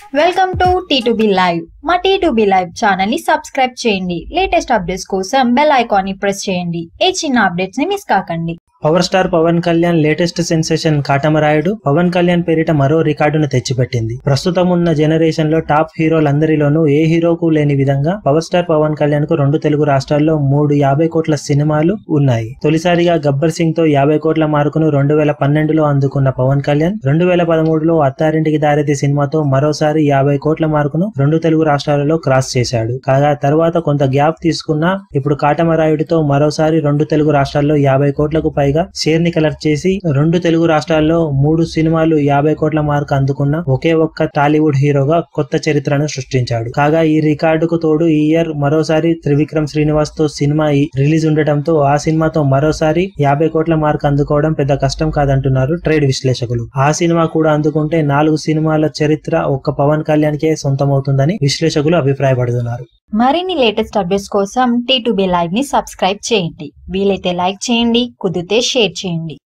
welcome to T live మా T live channel ని subscribe చేయండి లేటెస్ట్ అప్డేట్స్ కోసం బెల్ ఐకాన్ ని ప్రెస్ చేయండి ఏ చిన్న అప్డేట్స్ ని మిస్ కాకండి power star Pavan Kalyan latest sensation Katamarayudu Pavan Kalyan పేరిట మరో రికార్డును తెచ్చిపెట్టింది ప్రస్తుతం ఉన్న జనరేషన్ లో టాప్ హీరోలందరిలోనూ ఏ హీరోకు లేని విధంగా పవర్ స్టార్ పవన్ కళ్యాణ్ కు రెండు తెలుగు రాష్ట్రాల్లో మూడు యాభై కోట్ల సినిమాలు ఉన్నాయి తొలిసారిగా గబ్బర్ సింగ్ తో యాభై కోట్ల మార్కును రెండు వేల పన్నెండులో అందుకున్న పవన్ కళ్యాణ్ రెండు వేల పదమూడులో అత్తారింటికి దారిది సినిమాతో మరోసారి యాభై కోట్ల మార్కును రెండు తెలుగు రాష్ట్రాలలో క్రాస్ చేశాడు కాగా తర్వాత కొంత గ్యాప్ తీసుకున్నా ఇప్పుడు కాటమరాయుడితో మరోసారి రెండు తెలుగు రాష్ట్రాల్లో యాభై కోట్లకు పైగా షేర్ ని కలెక్ట్ చేసి రెండు తెలుగు రాష్ట్రాల్లో మూడు సినిమాలు యాభై కోట్ల మార్క్ అందుకున్న ఒకే ఒక్క టాలీవుడ్ హీరోగా కొత్త చరిత్రను సృష్టించాడు కాగా ఈ రికార్డుకు తోడు ఈ ఇయర్ మరోసారి త్రివిక్రమ్ శ్రీనివాస్ తో సినిమా ఈ- రిలీజ్ ఉండటంతో ఆ సినిమాతో మరోసారి యాభై కోట్ల మార్క్ అందుకోవడం పెద్ద కష్టం కాదంటున్నారు ట్రేడ్ విశ్లేషకులు ఆ సినిమా కూడా అందుకుంటే నాలుగు సినిమాల చరిత్ర ఒక్క పవన్ కళ్యాణ్ కే సొంతమవుతుందని విశ్లేషకులు అభిప్రాయపడుతున్నారు మరిన్ని లేటెస్ట్ అప్డేట్స్ కోసం టీ లైవ్ ని సబ్స్క్రైబ్ చేయండి వీలైతే లైక్ చేయండి కుదిరితే షేర్ చేయండి